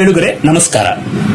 ಕೇಳುಗರೆ ನಮಸ್ಕಾರ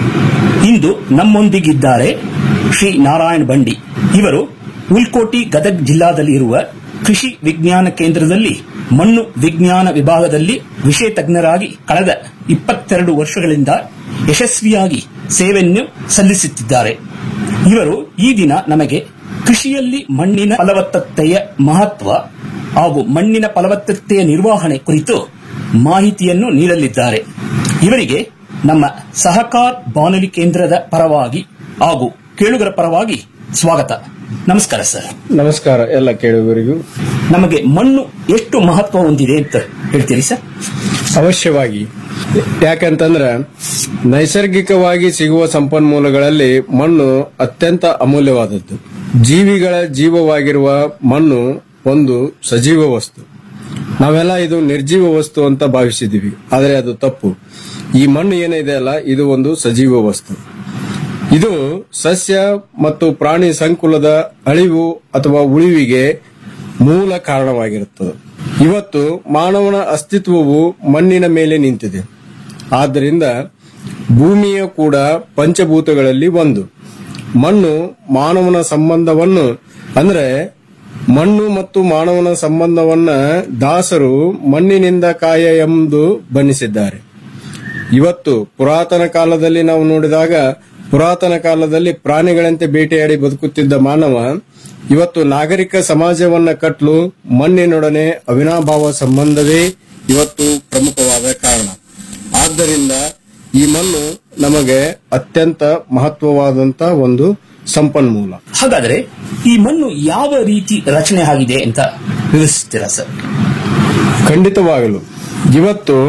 ಇಂದು ನಮ್ಮೊಂದಿಗಿದ್ದಾರೆ ಶ್ರೀ ನಾರಾಯಣ್ ಬಂಡಿ ಇವರು ಉಲ್ಕೋಟಿ ಗದಗ್ ಜಿಲ್ಲಾದಲ್ಲಿ ಇರುವ ಕೃಷಿ ವಿಜ್ಞಾನ ಕೇಂದ್ರದಲ್ಲಿ ಮಣ್ಣು ವಿಜ್ಞಾನ ವಿಭಾಗದಲ್ಲಿ ವಿಷಯ ತಜ್ಞರಾಗಿ ಕಳೆದ ಇಪ್ಪತ್ತೆರಡು ವರ್ಷಗಳಿಂದ ಯಶಸ್ವಿಯಾಗಿ ಸೇವೆಯನ್ನು ಸಲ್ಲಿಸುತ್ತಿದ್ದಾರೆ ಇವರು ಈ ದಿನ ನಮಗೆ ಕೃಷಿಯಲ್ಲಿ ಮಣ್ಣಿನ ಫಲವತ್ತತೆಯ ಮಹತ್ವ ಹಾಗೂ ಮಣ್ಣಿನ ಫಲವತ್ತತೆಯ ನಿರ್ವಹಣೆ ಕುರಿತು ಮಾಹಿತಿಯನ್ನು ನೀಡಲಿದ್ದಾರೆ ಇವರಿಗೆ ನಮ್ಮ ಸಹಕಾರ ಬಾನುಲಿ ಕೇಂದ್ರದ ಪರವಾಗಿ ಹಾಗೂ ಕೇಳುಗರ ಪರವಾಗಿ ಸ್ವಾಗತ ನಮಸ್ಕಾರ ಸರ್ ನಮಸ್ಕಾರ ಎಲ್ಲ ಕೇಳುಗರಿಗೂ ನಮಗೆ ಮಣ್ಣು ಎಷ್ಟು ಮಹತ್ವ ಹೊಂದಿದೆ ಅಂತ ಹೇಳ್ತೀರಿ ಸರ್ ಅವಶ್ಯವಾಗಿ ಯಾಕಂತಂದ್ರೆ ನೈಸರ್ಗಿಕವಾಗಿ ಸಿಗುವ ಸಂಪನ್ಮೂಲಗಳಲ್ಲಿ ಮಣ್ಣು ಅತ್ಯಂತ ಅಮೂಲ್ಯವಾದದ್ದು ಜೀವಿಗಳ ಜೀವವಾಗಿರುವ ಮಣ್ಣು ಒಂದು ಸಜೀವ ವಸ್ತು ನಾವೆಲ್ಲ ಇದು ನಿರ್ಜೀವ ವಸ್ತು ಅಂತ ಭಾವಿಸಿದೀವಿ ಆದರೆ ಅದು ತಪ್ಪು ಈ ಮಣ್ಣು ಏನಿದೆ ಅಲ್ಲ ಇದು ಒಂದು ಸಜೀವ ವಸ್ತು ಇದು ಸಸ್ಯ ಮತ್ತು ಪ್ರಾಣಿ ಸಂಕುಲದ ಅಳಿವು ಅಥವಾ ಉಳಿವಿಗೆ ಮೂಲ ಕಾರಣವಾಗಿರುತ್ತದೆ ಇವತ್ತು ಮಾನವನ ಅಸ್ತಿತ್ವವು ಮಣ್ಣಿನ ಮೇಲೆ ನಿಂತಿದೆ ಆದ್ದರಿಂದ ಭೂಮಿಯ ಕೂಡ ಪಂಚಭೂತಗಳಲ್ಲಿ ಒಂದು ಮಣ್ಣು ಮಾನವನ ಸಂಬಂಧವನ್ನು ಅಂದ್ರೆ ಮಣ್ಣು ಮತ್ತು ಮಾನವನ ಸಂಬಂಧವನ್ನ ದಾಸರು ಮಣ್ಣಿನಿಂದ ಕಾಯ ಎಂದು ಬಣ್ಣಿಸಿದ್ದಾರೆ ಇವತ್ತು ಪುರಾತನ ಕಾಲದಲ್ಲಿ ನಾವು ನೋಡಿದಾಗ ಪುರಾತನ ಕಾಲದಲ್ಲಿ ಪ್ರಾಣಿಗಳಂತೆ ಬೇಟೆಯಾಡಿ ಬದುಕುತ್ತಿದ್ದ ಮಾನವ ಇವತ್ತು ನಾಗರಿಕ ಸಮಾಜವನ್ನ ಕಟ್ಟಲು ಮಣ್ಣಿನೊಡನೆ ಅವಿನಾಭಾವ ಸಂಬಂಧವೇ ಇವತ್ತು ಪ್ರಮುಖವಾದ ಕಾರಣ ಆದ್ದರಿಂದ ಈ ಮಣ್ಣು ನಮಗೆ ಅತ್ಯಂತ ಮಹತ್ವವಾದಂತ ಒಂದು ಸಂಪನ್ಮೂಲ ಹಾಗಾದರೆ ಈ ಮಣ್ಣು ಯಾವ ರೀತಿ ರಚನೆ ಆಗಿದೆ ಅಂತ ವಿವರಿಸ್ತೀರಾ ಸರ್ ಖಂಡಿತವಾಗಲು ಇವತ್ತು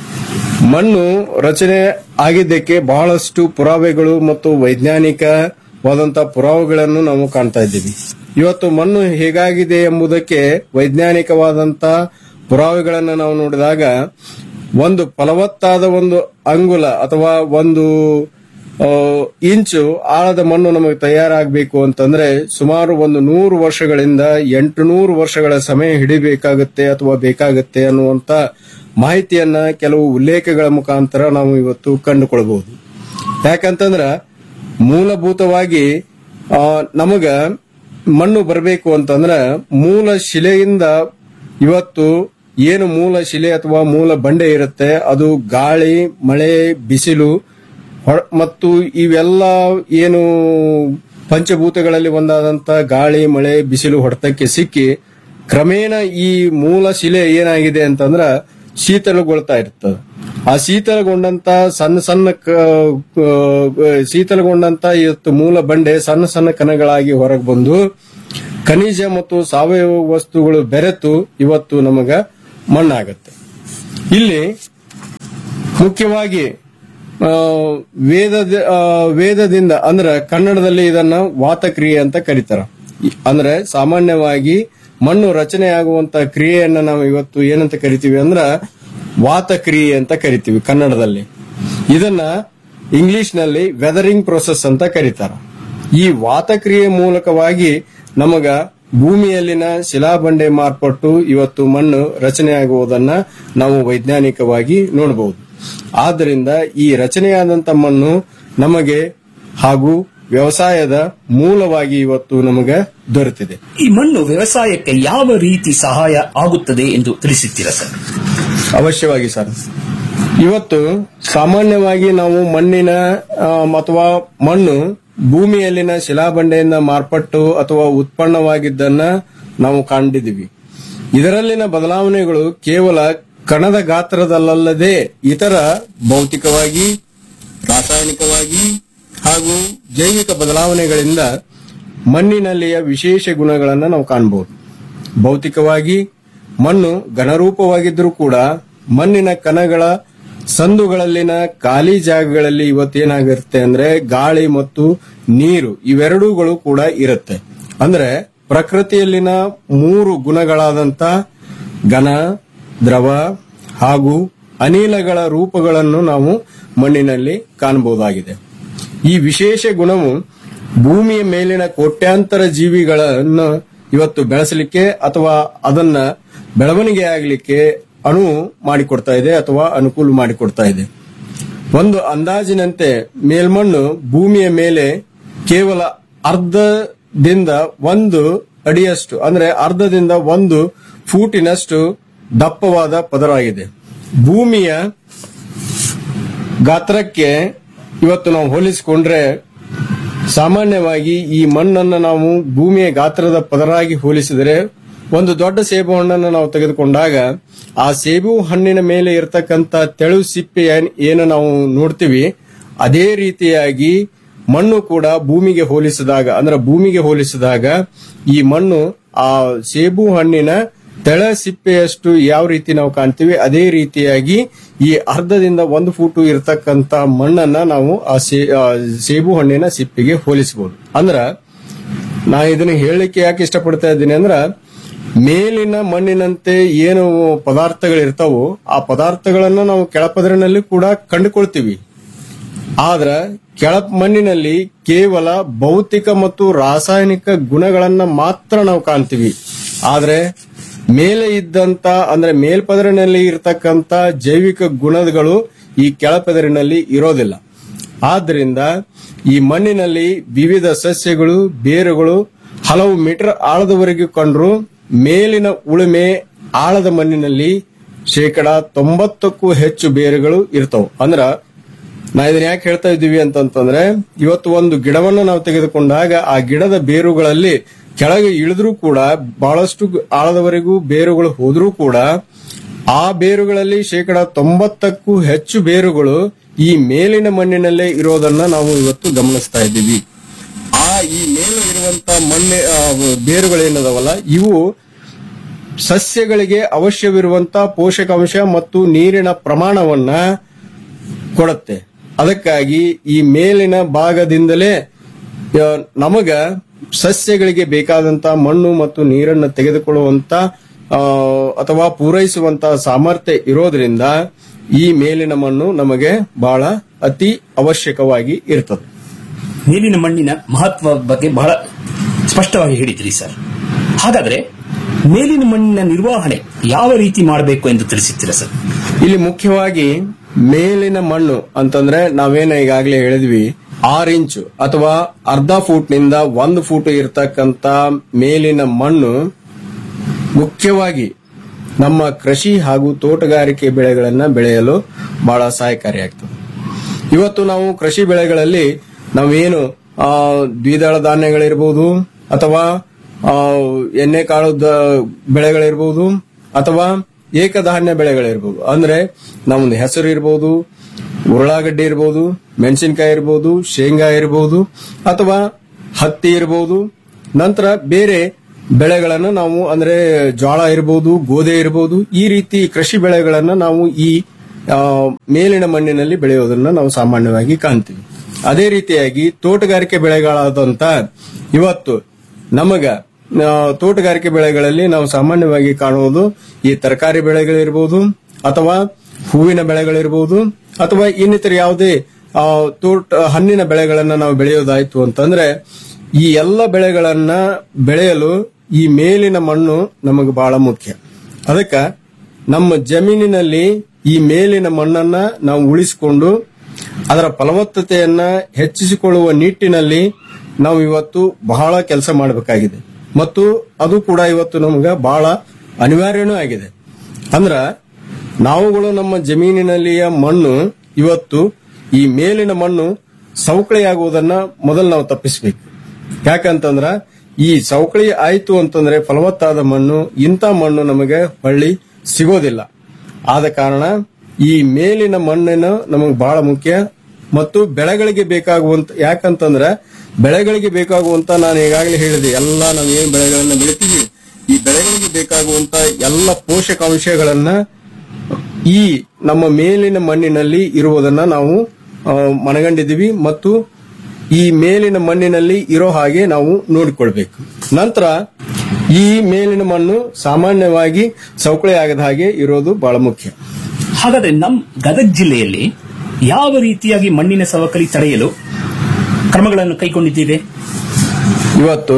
ಮಣ್ಣು ರಚನೆ ಆಗಿದ್ದಕ್ಕೆ ಬಹಳಷ್ಟು ಪುರಾವೆಗಳು ಮತ್ತು ವೈಜ್ಞಾನಿಕವಾದಂತ ಪುರಾವೆಗಳನ್ನು ನಾವು ಕಾಣ್ತಾ ಇದ್ದೀವಿ ಇವತ್ತು ಮಣ್ಣು ಹೇಗಾಗಿದೆ ಎಂಬುದಕ್ಕೆ ವೈಜ್ಞಾನಿಕವಾದಂತ ಪುರಾವೆಗಳನ್ನು ನಾವು ನೋಡಿದಾಗ ಒಂದು ಫಲವತ್ತಾದ ಒಂದು ಅಂಗುಲ ಅಥವಾ ಒಂದು ಆ, ಇಂಚು ಆಳದ ಮಣ್ಣು ನಮಗೆ ತಯಾರಾಗಬೇಕು ಅಂತಂದ್ರೆ ಸುಮಾರು ಒಂದು ನೂರು ವರ್ಷಗಳಿಂದ ಎಂಟು ನೂರು ವರ್ಷಗಳ ಸಮಯ ಹಿಡಿಬೇಕಾಗುತ್ತೆ ಅಥವಾ ಬೇಕಾಗುತ್ತೆ ಅನ್ನುವಂತ ಮಾಹಿತಿಯನ್ನ ಕೆಲವು ಉಲ್ಲೇಖಗಳ ಮುಖಾಂತರ ನಾವು ಇವತ್ತು ಕಂಡುಕೊಳ್ಬಹುದು ಯಾಕಂತಂದ್ರ ಮೂಲಭೂತವಾಗಿ ಆ, ನಮಗ ಮಣ್ಣು ಬರಬೇಕು ಅಂತಂದ್ರ ಮೂಲ ಶಿಲೆಯಿಂದ ಇವತ್ತು ಏನು ಮೂಲ ಶಿಲೆ ಅಥವಾ ಮೂಲ ಬಂಡೆ ಇರುತ್ತೆ ಅದು ಗಾಳಿ ಮಳೆ ಬಿಸಿಲು ಹೊರ- ಮತ್ತು ಇವೆಲ್ಲ ಏನು ಪಂಚಭೂತಗಳಲ್ಲಿ ಒಂದಾದಂತ ಗಾಳಿ ಮಳೆ ಬಿಸಿಲು ಹೊಡೆತಕ್ಕೆ ಸಿಕ್ಕಿ ಕ್ರಮೇಣ ಈ ಮೂಲ ಶಿಲೆ ಏನಾಗಿದೆ ಅಂತಂದ್ರ ಶೀತಲಗೊಳ್ತಾ ಇರ್ತದೆ ಆ ಶೀತಲಗೊಂಡಂತ ಸಣ್ಣ ಸಣ್ಣ ಕ- ಕ- ಶೀತಲಗೊಂಡಂತ ಇವತ್ತು ಮೂಲ ಬಂಡೆ ಸಣ್ಣ ಸಣ್ಣ ಕಣಗಳಾಗಿ ಹೊರಗೆ ಬಂದು ಖನಿಜ ಮತ್ತು ಸಾವಯವ ವಸ್ತುಗಳು ಬೆರೆತು ಇವತ್ತು ನಮಗ ಮಣ್ಣಾಗತ್ತೆ ಇಲ್ಲಿ ಮುಖ್ಯವಾಗಿ ಆ, ವೇದದ ಆ, ವೇದದಿಂದ ಅಂದ್ರೆ ಕನ್ನಡದಲ್ಲಿ ಇದನ್ನ ವಾತಕ್ರಿಯೆ ಅಂತ ಕರೀತಾರ ಈ- ಅಂದ್ರೆ ಸಾಮಾನ್ಯವಾಗಿ ಮಣ್ಣು ರಚನೆ ಆಗುವಂತ ಕ್ರಿಯೆಯನ್ನ ನಾವು ಇವತ್ತು ಏನಂತ ಕರಿತೀವಿ ಅಂದ್ರ ವಾತಕ್ರಿಯೆ ಅಂತ ಕರಿತೀವಿ ಕನ್ನಡದಲ್ಲಿ ಇದನ್ನ ಇಂಗ್ಲಿಷ್ ನಲ್ಲಿ ವೆದರಿಂಗ್ ಪ್ರೊಸೆಸ್ ಅಂತ ಕರೀತಾರ ಈ ವಾತಕ್ರಿಯೆ ಮೂಲಕವಾಗಿ ನಮಗ ಭೂಮಿಯಲ್ಲಿನ ಶಿಲಾಬಂಡೆ ಮಾರ್ಪಟ್ಟು ಇವತ್ತು ಮಣ್ಣು ರಚನೆಯಾಗುವುದನ್ನ ನಾವು ವೈಜ್ಞಾನಿಕವಾಗಿ ನೋಡಬಹುದು ಆದ್ದರಿಂದ ಈ ರಚನೆಯಾದಂತ ಮಣ್ಣು ನಮಗೆ ಹಾಗೂ ವ್ಯವಸಾಯದ ಮೂಲವಾಗಿ ಇವತ್ತು ನಮಗೆ ದೊರೆತಿದೆ ಈ ಮಣ್ಣು ವ್ಯವಸಾಯಕ್ಕೆ ಯಾವ ರೀತಿ ಸಹಾಯ ಆಗುತ್ತದೆ ಎಂದು ತಿಳಿಸುತ್ತೀರಾ ಸರ್ ಅವಶ್ಯವಾಗಿ ಸರ್ ಇವತ್ತು ಸಾಮಾನ್ಯವಾಗಿ ನಾವು ಮಣ್ಣಿನ ಆ, ಅಥವಾ ಮಣ್ಣು ಭೂಮಿಯಲ್ಲಿನ ಶಿಲಾಬಂಡೆಯಿಂದ ಮಾರ್ಪಟ್ಟು ಅಥವಾ ಉತ್ಪನ್ನವಾಗಿದ್ದನ್ನ ನಾವು ಕಂಡಿದ್ದೀವಿ ಇದರಲ್ಲಿನ ಬದಲಾವಣೆಗಳು ಕೇವಲ ಕಣದ ಗಾತ್ರದಲ್ಲದೆ ಇತರ ಭೌತಿಕವಾಗಿ ರಾಸಾಯನಿಕವಾಗಿ ಹಾಗೂ ಜೈವಿಕ ಬದಲಾವಣೆಗಳಿಂದ ಮಣ್ಣಿನಲ್ಲಿಯ ವಿಶೇಷ ಗುಣಗಳನ್ನು ನಾವು ಕಾಣಬಹುದು ಭೌತಿಕವಾಗಿ ಮಣ್ಣು ಘನರೂಪವಾಗಿದ್ದರೂ ಕೂಡ ಮಣ್ಣಿನ ಕಣಗಳ ಸಂದುಗಳಲ್ಲಿನ ಖಾಲಿ ಜಾಗಗಳಲ್ಲಿ ಇವತ್ತೇನಾಗಿರುತ್ತೆ ಅಂದ್ರೆ ಗಾಳಿ ಮತ್ತು ನೀರು ಇವೆರಡೂಗಳು ಕೂಡ ಇರುತ್ತೆ ಅಂದ್ರೆ ಪ್ರಕೃತಿಯಲ್ಲಿನ ಮೂರು ಗುಣಗಳಾದಂತ ಘನ ದ್ರವ ಹಾಗೂ ಅನಿಲಗಳ ರೂಪಗಳನ್ನು ನಾವು ಮಣ್ಣಿನಲ್ಲಿ ಕಾಣಬಹುದಾಗಿದೆ ಈ ವಿಶೇಷ ಗುಣವು ಭೂಮಿಯ ಮೇಲಿನ ಕೋಟ್ಯಾಂತರ ಜೀವಿಗಳನ್ನು ಇವತ್ತು ಬೆಳೆಸಲಿಕ್ಕೆ ಅಥವಾ ಅದನ್ನ ಬೆಳವಣಿಗೆ ಆಗಲಿಕ್ಕೆ ಅಣು ಮಾಡಿಕೊಡ್ತಾ ಇದೆ ಅಥವಾ ಅನುಕೂಲ ಮಾಡಿಕೊಡ್ತಾ ಇದೆ ಒಂದು ಅಂದಾಜಿನಂತೆ ಮೇಲ್ಮಣ್ಣು ಭೂಮಿಯ ಮೇಲೆ ಕೇವಲ ಅರ್ಧದಿಂದ ಒಂದು ಅಡಿಯಷ್ಟು ಅಂದ್ರೆ ಅರ್ಧದಿಂದ ಒಂದು ಫೂಟಿನಷ್ಟು ದಪ್ಪವಾದ ಪದರವಾಗಿದೆ ಭೂಮಿಯ ಗಾತ್ರಕ್ಕೆ ಇವತ್ತು ನಾವು ಹೋಲಿಸಿಕೊಂಡ್ರೆ ಸಾಮಾನ್ಯವಾಗಿ ಈ ಮಣ್ಣನ್ನು ನಾವು ಭೂಮಿಯ ಗಾತ್ರದ ಪದರಾಗಿ ಹೋಲಿಸಿದರೆ ಒಂದು ದೊಡ್ಡ ಸೇಬು ಹಣ್ಣನ್ನು ನಾವು ತೆಗೆದುಕೊಂಡಾಗ ಆ ಸೇಬು ಹಣ್ಣಿನ ಮೇಲೆ ಇರತಕ್ಕಂತ ತೆಳು ಸಿಪ್ಪೆ ಏನ್- ಏನು ನಾವು ನೋಡ್ತೀವಿ ಅದೇ ರೀತಿಯಾಗಿ ಮಣ್ಣು ಕೂಡ ಭೂಮಿಗೆ ಹೋಲಿಸಿದಾಗ ಅಂದ್ರೆ ಭೂಮಿಗೆ ಹೋಲಿಸಿದಾಗ ಈ ಮಣ್ಣು ಆ ಸೇಬು ಹಣ್ಣಿನ ತೆಳ ಸಿಪ್ಪೆಯಷ್ಟು ಯಾವ ರೀತಿ ನಾವು ಕಾಣ್ತೀವಿ ಅದೇ ರೀತಿಯಾಗಿ ಈ ಅರ್ಧದಿಂದ ಒಂದು ಫೂಟು ಇರತಕ್ಕಂತ ಮಣ್ಣನ್ನ ನಾವು ಆ ಸೇ- ಆ ಸೇಬು ಹಣ್ಣಿನ ಸಿಪ್ಪೆಗೆ ಹೋಲಿಸಬಹುದು ಅಂದ್ರ ನಾ ಇದನ್ನ ಹೇಳಲಿಕ್ಕೆ ಯಾಕೆ ಇಷ್ಟಪಡ್ತಾ ಇದ್ದೀನಿ ಅಂದ್ರ ಮೇಲಿನ ಮಣ್ಣಿನಂತೆ ಏನು ಪದಾರ್ಥಗಳಿರ್ತಾವೋ ಆ ಪದಾರ್ಥಗಳನ್ನ ನಾವು ಕೆಳಪದರಿನಲ್ಲಿ ಕೂಡ ಕಂಡುಕೊಳ್ತೀವಿ ಆದ್ರ ಕೆಳ ಮಣ್ಣಿನಲ್ಲಿ ಕೇವಲ ಭೌತಿಕ ಮತ್ತು ರಾಸಾಯನಿಕ ಗುಣಗಳನ್ನ ಮಾತ್ರ ನಾವು ಕಾಣ್ತೀವಿ ಆದ್ರೆ ಮೇಲೆ ಇದ್ದಂತ ಅಂದ್ರೆ ಮೇಲ್ಪದರಿನಲ್ಲಿ ಇರತಕ್ಕಂತ ಜೈವಿಕ ಗುಣಗಳು ಈ ಕೆಳಪದರಿನಲ್ಲಿ ಇರೋದಿಲ್ಲ ಆದ್ರಿಂದ ಈ ಮಣ್ಣಿನಲ್ಲಿ ವಿವಿಧ ಸಸ್ಯಗಳು ಬೇರುಗಳು ಹಲವು ಮೀಟರ್ ಆಳದವರೆಗೂ ಕಂಡ್ರು ಮೇಲಿನ ಉಳುಮೆ ಆಳದ ಮಣ್ಣಿನಲ್ಲಿ ಶೇಕಡ ತೊಂಬತ್ತಕ್ಕೂ ಹೆಚ್ಚು ಬೇರುಗಳು ಇರ್ತಾವ ಅಂದ್ರ ನಾ ಇದನ್ನ ಯಾಕೆ ಹೇಳ್ತಾ ಇದ್ದೀವಿ ಅಂತಂತಂದ್ರೆ ಇವತ್ತು ಒಂದು ಗಿಡವನ್ನ ನಾವು ತೆಗೆದುಕೊಂಡಾಗ ಆ ಗಿಡದ ಬೇರುಗಳಲ್ಲಿ ಕೆಳಗೆ ಇಳಿದ್ರೂ ಕೂಡ ಬಹಳಷ್ಟು ಆಳದವರೆಗೂ ಬೇರುಗಳು ಹೋದ್ರೂ ಕೂಡ ಆ ಬೇರುಗಳಲ್ಲಿ ಶೇಕಡ ತೊಂಬತ್ತಕ್ಕೂ ಹೆಚ್ಚು ಬೇರುಗಳು ಈ ಮೇಲಿನ ಮಣ್ಣಿನಲ್ಲೇ ಇರೋದನ್ನ ನಾವು ಇವತ್ತು ಗಮನಿಸ್ತಾ ಇದ್ದೀವಿ ಆ ಈ ಮೇಲೆ ಇರುವಂತ ಮಣ್ಣೆ ಆ, ಬೇರುಗಳೇನದವಲ್ಲ ಇವು ಸಸ್ಯಗಳಿಗೆ ಅವಶ್ಯವಿರುವಂತ ಪೋಷಕಾಂಶ ಮತ್ತು ನೀರಿನ ಪ್ರಮಾಣವನ್ನ ಕೊಡುತ್ತೆ ಅದಕ್ಕಾಗಿ ಈ ಮೇಲಿನ ಭಾಗದಿಂದಲೇ ಆ, ನಮಗ ಸಸ್ಯಗಳಿಗೆ ಬೇಕಾದಂತ ಮಣ್ಣು ಮತ್ತು ನೀರನ್ನು ತೆಗೆದುಕೊಳ್ಳುವಂತ ಆ, ಅಥವಾ ಪೂರೈಸುವಂತ ಸಾಮರ್ಥ್ಯ ಇರೋದ್ರಿಂದ ಈ ಮೇಲಿನ ಮಣ್ಣು ನಮಗೆ ಬಹಳ ಅತಿ ಅವಶ್ಯಕವಾಗಿ ಇರ್ತದೆ ಮೇಲಿನ ಮಣ್ಣಿನ ಮಹತ್ವ ಬಗ್ಗೆ ಬಹಳ ಸ್ಪಷ್ಟವಾಗಿ ಹೇಳಿದ್ರಿ ಸರ್ ಹಾಗಾದ್ರೆ ಮೇಲಿನ ಮಣ್ಣಿನ ನಿರ್ವಹಣೆ ಯಾವ ರೀತಿ ಮಾಡಬೇಕು ಎಂದು ತಿಳಿಸುತ್ತೀರಾ ಸರ್ ಇಲ್ಲಿ ಮುಖ್ಯವಾಗಿ ಮೇಲಿನ ಮಣ್ಣು ಅಂತಂದ್ರೆ ನಾವೇನ ಈಗಾಗಲೇ ಹೇಳಿದ್ವಿ ಆರು ಇಂಚು ಅಥವಾ ಅರ್ಧ ಫೂಟ್ ನಿಂದ ಒಂದು ಫೂಟ್ ಇರತಕ್ಕಂತ ಮೇಲಿನ ಮಣ್ಣು ಮುಖ್ಯವಾಗಿ ನಮ್ಮ ಕೃಷಿ ಹಾಗೂ ತೋಟಗಾರಿಕೆ ಬೆಳೆಗಳನ್ನ ಬೆಳೆಯಲು ಬಹಳ ಸಹಾಯಕಾರಿಯಾಗ್ತದೆ ಇವತ್ತು ನಾವು ಕೃಷಿ ಬೆಳೆಗಳಲ್ಲಿ ನಾವೇನು ಆ, ದ್ವಿದಳ ಧಾನ್ಯಗಳಿರ್ಬೋದು ಅಥವಾ ಆ, ಎಣ್ಣೆಕಾಳು ದ- ಬೆಳೆಗಳಿರ್ಬೋದು ಅಥವಾ ಏಕಧಾನ್ಯ ಬೆಳೆಗಳಿರ್ಬೋದು ಅಂದ್ರೆ ನಮ್ದು ಹೆಸರು ಇರ್ಬೋದು ಉರುಳಾಗಡ್ಡೆ ಇರ್ಬೋದು ಮೆಣಸಿನಕಾಯಿ ಇರ್ಬೋದು ಶೇಂಗಾ ಇರ್ಬೋದು ಅಥವಾ ಹತ್ತಿ ಇರ್ಬೋದು ನಂತರ ಬೇರೆ ಬೆಳೆಗಳನ್ನು ನಾವು ಅಂದ್ರೆ ಜೋಳ ಇರ್ಬೋದು ಗೋಧಿ ಇರ್ಬೋದು ಈ ರೀತಿ ಕೃಷಿ ಬೆಳೆಗಳನ್ನ ನಾವು ಈ ಆ, ಮೇಲಿನ ಮಣ್ಣಿನಲ್ಲಿ ಬೆಳೆಯೋದನ್ನ ನಾವು ಸಾಮಾನ್ಯವಾಗಿ ಕಾಣ್ತೀವಿ ಅದೇ ರೀತಿಯಾಗಿ ತೋಟಗಾರಿಕೆ ಬೆಳೆಗಳಾದಂತ ಇವತ್ತು ನಮಗ ಆ, ತೋಟಗಾರಿಕೆ ಬೆಳೆಗಳಲ್ಲಿ ನಾವು ಸಾಮಾನ್ಯವಾಗಿ ಕಾಣುವುದು ಈ ತರಕಾರಿ ಬೆಳೆಗಳಿರ್ಬೋದು ಅಥವಾ ಹೂವಿನ ಬೆಳೆಗಳಿರ್ಬೋದು ಅಥವಾ ಇನ್ನಿತರ ಯಾವುದೇ ಆ, ತೋಟ ಹಣ್ಣಿನ ಬೆಳೆಗಳನ್ನ ನಾವು ಬೆಳೆಯೋದಾಯ್ತು ಅಂತಂದ್ರೆ ಈ ಎಲ್ಲ ಬೆಳೆಗಳನ್ನ ಬೆಳೆಯಲು ಈ ಮೇಲಿನ ಮಣ್ಣು ನಮಗೆ ಬಹಳ ಮುಖ್ಯ ಅದಕ್ಕ ನಮ್ಮ ಜಮೀನಿನಲ್ಲಿ ಈ ಮೇಲಿನ ಮಣ್ಣನ್ನ ನಾವು ಉಳಿಸಿಕೊಂಡು ಅದರ ಫಲವತ್ತತೆಯನ್ನ ಹೆಚ್ಚಿಸಿಕೊಳ್ಳುವ ನಿಟ್ಟಿನಲ್ಲಿ ನಾವು ಇವತ್ತು ಬಹಳ ಕೆಲಸ ಮಾಡಬೇಕಾಗಿದೆ ಮತ್ತು ಅದು ಕೂಡ ಇವತ್ತು ನಮ್ಗೆ ಬಹಳ ಅನಿವಾರ್ಯನೂ ಆಗಿದೆ ಅಂದ್ರ ನಾವುಗಳು ನಮ್ಮ ಜಮೀನಿನಲ್ಲಿಯ ಮಣ್ಣು ಇವತ್ತು ಈ ಮೇಲಿನ ಮಣ್ಣು ಸವಕಳಿಯಾಗುವುದನ್ನ ಮೊದಲು ನಾವು ತಪ್ಪಿಸಬೇಕು ಯಾಕಂತಂದ್ರ ಈ ಸವಕಳಿ ಆಯ್ತು ಅಂತಂದ್ರೆ ಫಲವತ್ತಾದ ಮಣ್ಣು ಇಂಥ ಮಣ್ಣು ನಮಗೆ ಹೊಳ್ಳಿ ಸಿಗೋದಿಲ್ಲ ಆದ ಕಾರಣ ಈ ಮೇಲಿನ ಮಣ್ಣನ್ನು ನಮಗೆ ಬಹಳ ಮುಖ್ಯ ಮತ್ತು ಬೆಳೆಗಳಿಗೆ ಬೇಕಾಗುವಂತ ಯಾಕಂತಂದ್ರೆ ಬೆಳೆಗಳಿಗೆ ಬೇಕಾಗುವಂತ ನಾನು ಈಗಾಗಲೇ ಹೇಳಿದೆ ಎಲ್ಲ ನಾವೇನು ಬೆಳೆಗಳನ್ನ ಬೆಳಿತೀವಿ ಈ ಬೆಳೆಗಳಿಗೆ ಬೇಕಾಗುವಂತ ಎಲ್ಲ ಪೋಷಕಾಂಶಗಳನ್ನ ಈ ನಮ್ಮ ಮೇಲಿನ ಮಣ್ಣಿನಲ್ಲಿ ಇರುವುದನ್ನ ನಾವು ಆ, ಮನಗಂಡಿದ್ದೀವಿ ಮತ್ತು ಈ ಮೇಲಿನ ಮಣ್ಣಿನಲ್ಲಿ ಇರೋ ಹಾಗೆ ನಾವು ನೋಡಿಕೊಳ್ಬೇಕು ನಂತರ ಈ ಮೇಲಿನ ಮಣ್ಣು ಸಾಮಾನ್ಯವಾಗಿ ಸವಕಳಿ ಆಗದ ಹಾಗೆ ಇರೋದು ಬಹಳ ಮುಖ್ಯ ಹಾಗಾದ್ರೆ ನಮ್ ಗದಗ ಜಿಲ್ಲೆಯಲ್ಲಿ ಯಾವ ರೀತಿಯಾಗಿ ಮಣ್ಣಿನ ಸವಕಳಿ ತಡೆಯಲು ಕ್ರಮಗಳನ್ನು ಕೈಗೊಂಡಿದ್ದೇವೆ ಇವತ್ತು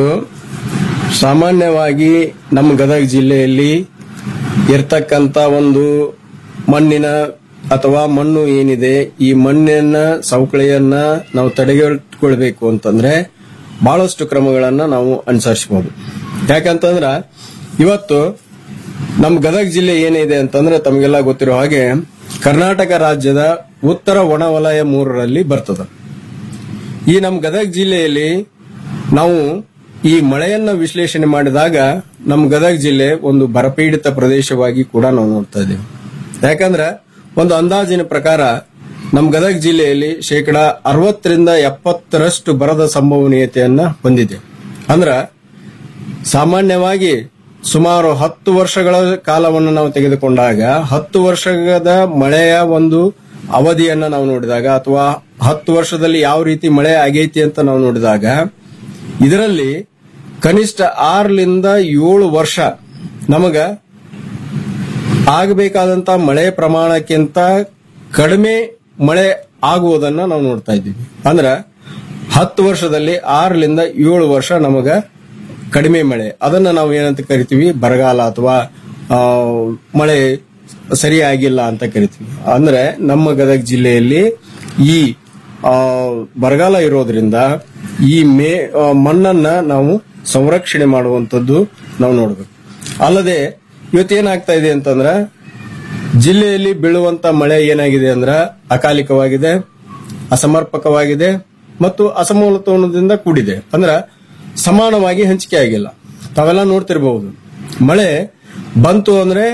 ಸಾಮಾನ್ಯವಾಗಿ ನಮ್ಮ ಗದಗ ಜಿಲ್ಲೆಯಲ್ಲಿ ಇರ್ತಕ್ಕಂತ ಒಂದು ಮಣ್ಣಿನ ಅಥವಾ ಮಣ್ಣು ಏನಿದೆ ಈ ಮಣ್ಣಿನ ಸವಕಳಿಯನ್ನ ನಾವು ತಡೆಗಟ್ಟುಕೊಳ್ಬೇಕು ಅಂತಂದ್ರೆ ಬಹಳಷ್ಟು ಕ್ರಮಗಳನ್ನ ನಾವು ಅನುಸರಿಸಬಹುದು ಯಾಕಂತಂದ್ರ ಇವತ್ತು ನಮ್ಮ ಗದಗ ಜಿಲ್ಲೆ ಏನಿದೆ ಅಂತಂದ್ರೆ ತಮಗೆಲ್ಲ ಗೊತ್ತಿರೋ ಹಾಗೆ ಕರ್ನಾಟಕ ರಾಜ್ಯದ ಉತ್ತರ ಒಣವಲಯ ಮೂರರಲ್ಲಿ ಬರ್ತದ ಈ ನಮ್ಮ ಗದಗ ಜಿಲ್ಲೆಯಲ್ಲಿ ನಾವು ಈ ಮಳೆಯನ್ನ ವಿಶ್ಲೇಷಣೆ ಮಾಡಿದಾಗ ನಮ್ಮ ಗದಗ ಜಿಲ್ಲೆ ಒಂದು ಬರಪೀಡಿತ ಪ್ರದೇಶವಾಗಿ ಕೂಡ ನಾವು ನೋಡ್ತಾ ಇದ್ದೇವೆ ಯಾಕಂದ್ರೆ ಒಂದು ಅಂದಾಜಿನ ಪ್ರಕಾರ ನಮ್ಮ ಗದಗ ಜಿಲ್ಲೆಯಲ್ಲಿ ಶೇಕಡ ಅರವತ್ತರಿಂದ ಎಪ್ಪತ್ತರಷ್ಟು ಬರದ ಸಂಭವನೀಯತೆಯನ್ನ ಹೊಂದಿದೆ ಅಂದ್ರ ಸಾಮಾನ್ಯವಾಗಿ ಸುಮಾರು ಹತ್ತು ವರ್ಷಗಳ ಕಾಲವನ್ನು ನಾವು ತೆಗೆದುಕೊಂಡಾಗ ಹತ್ತು ವರ್ಷದ ಮಳೆಯ ಒಂದು ಅವಧಿಯನ್ನ ನಾವು ನೋಡಿದಾಗ ಅಥವಾ ಹತ್ತು ವರ್ಷದಲ್ಲಿ ಯಾವ ರೀತಿ ಮಳೆ ಆಗೈತಿ ಅಂತ ನಾವು ನೋಡಿದಾಗ ಇದರಲ್ಲಿ ಕನಿಷ್ಠ ಆರರಿಂದ ಏಳು ವರ್ಷ ನಮಗ ಆಗಬೇಕಾದಂತ ಮಳೆ ಪ್ರಮಾಣಕ್ಕಿಂತ ಕಡಿಮೆ ಮಳೆ ಆಗುವುದನ್ನ ನಾವು ನೋಡ್ತಾ ಇದ್ದೀವಿ ಅಂದ್ರ ಹತ್ತು ವರ್ಷದಲ್ಲಿ ಆರರಿಂದ ಏಳು ವರ್ಷ ನಮಗ ಕಡಿಮೆ ಮಳೆ ಅದನ್ನ ನಾವು ಏನಂತ ಕರಿತೀವಿ ಬರಗಾಲ ಅಥವಾ ಆ, ಮಳೆ ಸರಿಯಾಗಿಲ್ಲ ಅಂತ ಕರಿತೀವಿ ಅಂದ್ರೆ ನಮ್ಮ ಗದಗ ಜಿಲ್ಲೆಯಲ್ಲಿ ಈ ಆ, ಬರಗಾಲ ಇರೋದ್ರಿಂದ ಈ ಮೇ ಆ, ಮಣ್ಣನ್ನ ನಾವು ಸಂರಕ್ಷಣೆ ಮಾಡುವಂತದ್ದು ನಾವು ನೋಡ್ಬೇಕು ಅಲ್ಲದೆ ಇವತ್ತೇನಾಗ್ತಾ ಇದೆ ಅಂತಂದ್ರ ಜಿಲ್ಲೆಯಲ್ಲಿ ಬೀಳುವಂತ ಮಳೆ ಏನಾಗಿದೆ ಅಂದ್ರ ಅಕಾಲಿಕವಾಗಿದೆ ಅಸಮರ್ಪಕವಾಗಿದೆ ಮತ್ತು ಅಸಮತೋಲನದಿಂದ ಕೂಡಿದೆ ಅಂದ್ರ ಸಮಾನವಾಗಿ ಹಂಚಿಕೆ ಆಗಿಲ್ಲ ತಾವೆಲ್ಲ ನೋಡ್ತಿರಬಹುದು ಮಳೆ ಬಂತು ಅಂದ್ರೆ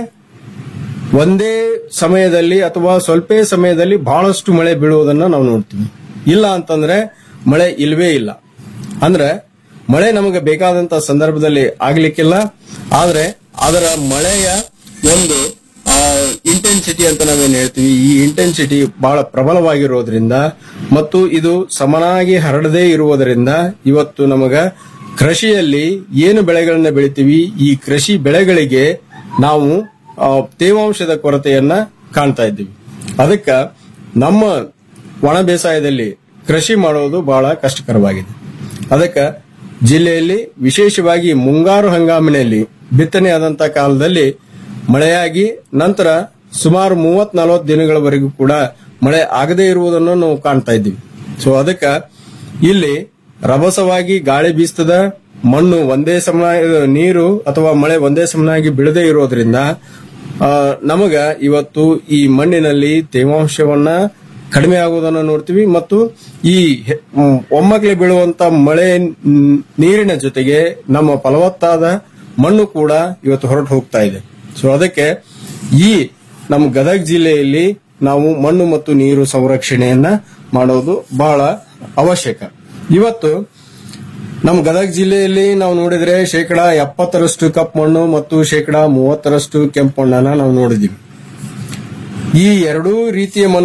ಒಂದೇ ಸಮಯದಲ್ಲಿ ಅಥವಾ ಸ್ವಲ್ಪ ಸಮಯದಲ್ಲಿ ಬಹಳಷ್ಟು ಮಳೆ ಬೀಳುವುದನ್ನ ನಾವು ನೋಡ್ತೀವಿ ಇಲ್ಲ ಅಂತಂದ್ರೆ ಮಳೆ ಇಲ್ವೇ ಇಲ್ಲ ಅಂದ್ರೆ ಮಳೆ ನಮಗೆ ಬೇಕಾದಂತ ಸಂದರ್ಭದಲ್ಲಿ ಆಗ್ಲಿಕ್ಕಿಲ್ಲ ಆದ್ರೆ ಅದರ ಮಳೆಯ ಒಂದು ಇಂಟೆನ್ಸಿಟಿ ಅಂತ ನಾವೇನ್ ಹೇಳ್ತೀವಿ ಈ ಇಂಟೆನ್ಸಿಟಿ ಬಹಳ ಪ್ರಬಲವಾಗಿರೋದ್ರಿಂದ ಮತ್ತು ಇದು ಸಮನಾಗಿ ಹರಡದೇ ಇರುವುದರಿಂದ ಇವತ್ತು ನಮಗ ಕೃಷಿಯಲ್ಲಿ ಏನು ಬೆಳೆಗಳನ್ನ ಬೆಳಿತೀವಿ ಈ ಕೃಷಿ ಬೆಳೆಗಳಿಗೆ ನಾವು ಆ, ತೇವಾಂಶದ ಕೊರತೆಯನ್ನ ಕಾಣ್ತಾ ಇದ್ದೀವಿ ಅದಕ್ಕ ನಮ್ಮ ಒಣ ಬೇಸಾಯದಲ್ಲಿ ಕೃಷಿ ಮಾಡೋದು ಬಹಳ ಕಷ್ಟಕರವಾಗಿದೆ ಅದಕ್ಕೆ ಜಿಲ್ಲೆಯಲ್ಲಿ ವಿಶೇಷವಾಗಿ ಮುಂಗಾರು ಹಂಗಾಮಿನಲ್ಲಿ ಬಿತ್ತನೆ ಆದಂತ ಕಾಲದಲ್ಲಿ ಮಳೆಯಾಗಿ ನಂತರ ಸುಮಾರು ಮೂವತ್ ನಲವತ್ತು ದಿನಗಳವರೆಗೂ ಕೂಡ ಮಳೆ ಆಗದೇ ಇರುವುದನ್ನು ನಾವು ಕಾಣ್ತಾ ಇದ್ದೀವಿ ಸೊ ಅದಕ್ಕೆ ಇಲ್ಲಿ ರಭಸವಾಗಿ ಗಾಳಿ ಬೀಸ್ತದ ಮಣ್ಣು ಒಂದೇ ಸಮ ನೀರು ಅಥವಾ ಮಳೆ ಒಂದೇ ಸಮನಾಗಿ ಬೀಳದೇ ಇರೋದ್ರಿಂದ ಆ, ನಮಗ ಇವತ್ತು ಈ ಮಣ್ಣಿನಲ್ಲಿ ತೇವಾಂಶವನ್ನ ಕಡಿಮೆ ಆಗುವುದನ್ನು ನೋಡ್ತೀವಿ ಮತ್ತು ಈ ಹೆ- ಮ್, ಒಮ್ಮಕ್ಲೆ ಬೀಳುವಂತ ಮಳೆ ನ್- ನೀರಿನ ಜೊತೆಗೆ ನಮ್ಮ ಫಲವತ್ತಾದ ಮಣ್ಣು ಕೂಡ ಇವತ್ತು ಹೊರಟು ಹೋಗ್ತಾ ಇದೆ ಸೊ ಅದಕ್ಕೆ ಈ ನಮ್ಮ ಗದಗ ಜಿಲ್ಲೆಯಲ್ಲಿ ನಾವು ಮಣ್ಣು ಮತ್ತು ನೀರು ಸಂರಕ್ಷಣೆಯನ್ನ ಮಾಡೋದು ಬಹಳ ಅವಶ್ಯಕ ಇವತ್ತು ನಮ್ಮ ಗದಗ ಜಿಲ್ಲೆಯಲ್ಲಿ ನಾವು ನೋಡಿದ್ರೆ ಶೇಕಡ ಎಪ್ಪತ್ತರಷ್ಟು ಕಪ್ಪು ಮಣ್ಣು ಮತ್ತು ಶೇಕಡ ಮೂವತ್ತರಷ್ಟು ಕೆಂಪು ಮಣ್ಣನ್ನ ನಾವು ನೋಡಿದೀವಿ ಈ ಎರಡೂ ರೀತಿಯ ಮಣ್ಣು